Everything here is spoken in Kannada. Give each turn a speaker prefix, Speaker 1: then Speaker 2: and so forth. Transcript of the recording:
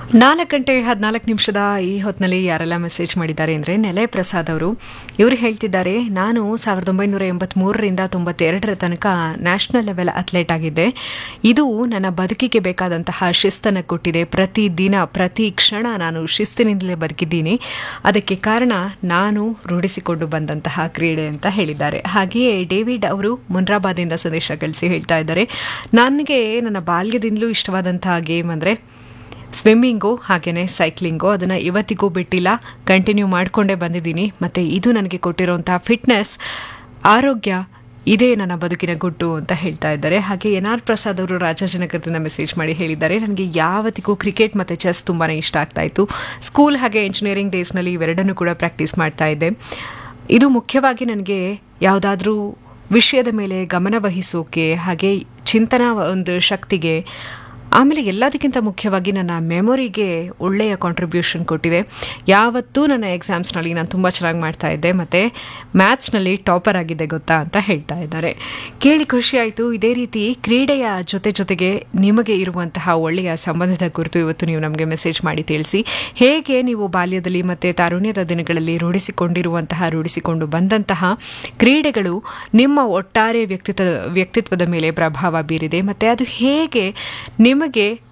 Speaker 1: ನಾಲ್ಕು ಗಂಟೆ ಹದಿನಾಲ್ಕು ನಿಮಿಷದ ಈ ಹೊತ್ತಿನಲ್ಲಿ ಯಾರೆಲ್ಲ ಮೆಸೇಜ್ ಮಾಡಿದ್ದಾರೆ ಅಂದರೆ ನೆಲೆ ಪ್ರಸಾದ್ ಅವರು ಇವರು ಹೇಳ್ತಿದ್ದಾರೆ ನಾನು ಸಾವಿರದ ಒಂಬೈನೂರ ಎಂಬತ್ಮೂರರಿಂದ ತೊಂಬತ್ತೆರಡರ ತನಕ ನ್ಯಾಷನಲ್ ಲೆವೆಲ್ ಅಥ್ಲೇಟ್ ಆಗಿದ್ದೆ ಇದು ನನ್ನ ಬದುಕಿಗೆ ಬೇಕಾದಂತಹ ಶಿಸ್ತನ್ನು ಕೊಟ್ಟಿದೆ ಪ್ರತಿ ದಿನ ಪ್ರತಿ ಕ್ಷಣ ನಾನು ಶಿಸ್ತಿನಿಂದಲೇ ಬದುಕಿದ್ದೀನಿ ಅದಕ್ಕೆ ಕಾರಣ ನಾನು ರೂಢಿಸಿಕೊಂಡು ಬಂದಂತಹ ಕ್ರೀಡೆ ಅಂತ ಹೇಳಿದ್ದಾರೆ ಹಾಗೆಯೇ ಡೇವಿಡ್ ಅವರು ಮುನ್ರಾಬಾದಿಂದ ಸಂದೇಶ ಕಳಿಸಿ ಹೇಳ್ತಾ ಇದ್ದಾರೆ ನನಗೆ ನನ್ನ ಬಾಲ್ಯದಿಂದಲೂ ಇಷ್ಟವಾದಂತಹ ಗೇಮ್ ಅಂದರೆ ಸ್ವಿಮ್ಮಿಂಗು ಹಾಗೆಯೇ ಸೈಕ್ಲಿಂಗು ಅದನ್ನು ಇವತ್ತಿಗೂ ಬಿಟ್ಟಿಲ್ಲ ಕಂಟಿನ್ಯೂ ಮಾಡಿಕೊಂಡೇ ಬಂದಿದ್ದೀನಿ ಮತ್ತು ಇದು ನನಗೆ ಕೊಟ್ಟಿರೋಂಥ ಫಿಟ್ನೆಸ್ ಆರೋಗ್ಯ ಇದೇ ನನ್ನ ಬದುಕಿನ ಗುಟ್ಟು ಅಂತ ಹೇಳ್ತಾ ಇದ್ದಾರೆ ಹಾಗೆ ಎನ್ ಆರ್ ಪ್ರಸಾದ್ ಅವರು ರಾಜಾಜಿನಗರದಿಂದ ಮೆಸೇಜ್ ಮಾಡಿ ಹೇಳಿದ್ದಾರೆ ನನಗೆ ಯಾವತ್ತಿಗೂ ಕ್ರಿಕೆಟ್ ಮತ್ತು ಚೆಸ್ ತುಂಬಾ ಇಷ್ಟ ಆಗ್ತಾ ಇತ್ತು ಸ್ಕೂಲ್ ಹಾಗೆ ಇಂಜಿನಿಯರಿಂಗ್ ಡೇಸ್ನಲ್ಲಿ ಇವೆರಡನ್ನೂ ಕೂಡ ಪ್ರಾಕ್ಟೀಸ್ ಮಾಡ್ತಾ ಇದ್ದೆ ಇದು ಮುಖ್ಯವಾಗಿ ನನಗೆ ಯಾವುದಾದ್ರೂ ವಿಷಯದ ಮೇಲೆ ಗಮನ ವಹಿಸೋಕೆ ಹಾಗೆ ಚಿಂತನಾ ಒಂದು ಶಕ್ತಿಗೆ ಆಮೇಲೆ ಎಲ್ಲದಕ್ಕಿಂತ ಮುಖ್ಯವಾಗಿ ನನ್ನ ಮೆಮೊರಿಗೆ ಒಳ್ಳೆಯ ಕಾಂಟ್ರಿಬ್ಯೂಷನ್ ಕೊಟ್ಟಿದೆ ಯಾವತ್ತೂ ನನ್ನ ಎಕ್ಸಾಮ್ಸ್ನಲ್ಲಿ ನಾನು ತುಂಬ ಚೆನ್ನಾಗಿ ಮಾಡ್ತಾ ಇದ್ದೆ ಮತ್ತು ಮ್ಯಾಥ್ಸ್ನಲ್ಲಿ ಟಾಪರ್ ಆಗಿದ್ದೆ ಗೊತ್ತಾ ಅಂತ ಹೇಳ್ತಾ ಇದ್ದಾರೆ ಕೇಳಿ ಖುಷಿ ಆಯಿತು ಇದೇ ರೀತಿ ಕ್ರೀಡೆಯ ಜೊತೆ ಜೊತೆಗೆ ನಿಮಗೆ ಇರುವಂತಹ ಒಳ್ಳೆಯ ಸಂಬಂಧದ ಕುರಿತು ಇವತ್ತು ನೀವು ನಮಗೆ ಮೆಸೇಜ್ ಮಾಡಿ ತಿಳಿಸಿ ಹೇಗೆ ನೀವು ಬಾಲ್ಯದಲ್ಲಿ ಮತ್ತು ತಾರುಣ್ಯದ ದಿನಗಳಲ್ಲಿ ರೂಢಿಸಿಕೊಂಡಿರುವಂತಹ ರೂಢಿಸಿಕೊಂಡು ಬಂದಂತಹ ಕ್ರೀಡೆಗಳು ನಿಮ್ಮ ಒಟ್ಟಾರೆ ವ್ಯಕ್ತಿತ್ವ ವ್ಯಕ್ತಿತ್ವದ ಮೇಲೆ ಪ್ರಭಾವ ಬೀರಿದೆ ಮತ್ತು ಅದು ಹೇಗೆ ನಿಮಗೆ